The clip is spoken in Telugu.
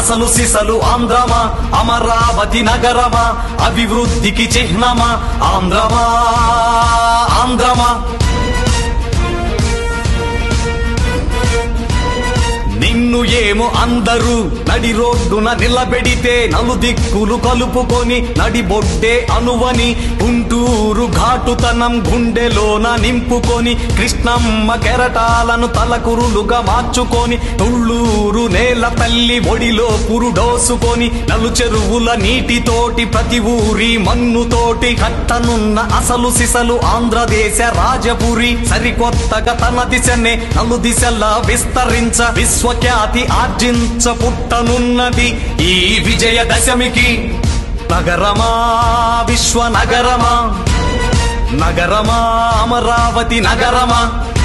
అసలు సిసలు ఆంధ్రమా అమరావతి నగరమా అభివృద్ధికి చిహ్నమా ఆంధ్రమా ఆంధ్రమా నిన్ను ఏమో అందరూ నడి రోడ్డున నిలబెడితే నలుదిక్కులు కలుపుకొని నడిబొడ్డే అనువని గుంటూరు ఘాటుతనం గుండెలోన నింపుకొని కృష్ణమ్మ కెరటాలను తలకురులుగా మార్చుకొని తుళ్ళూరు నేల తల్లి ఒడిలో పురుడోసుకొని నలు చెరువుల నీటితోటి ప్రతి ఊరి మన్నుతోటి కట్టనున్న అసలు సిసలు ఆంధ్రదేశ రాజపురి సరికొత్తగా తన దిశనే నలు దిశలా విస్తరించ విశ్వఖ్యాతి ఆర్జించ పుట్టనున్నది ఈ విజయదశమికి నగరమా విశ్వ నగరమా నగరమా అమరావతి నగరమా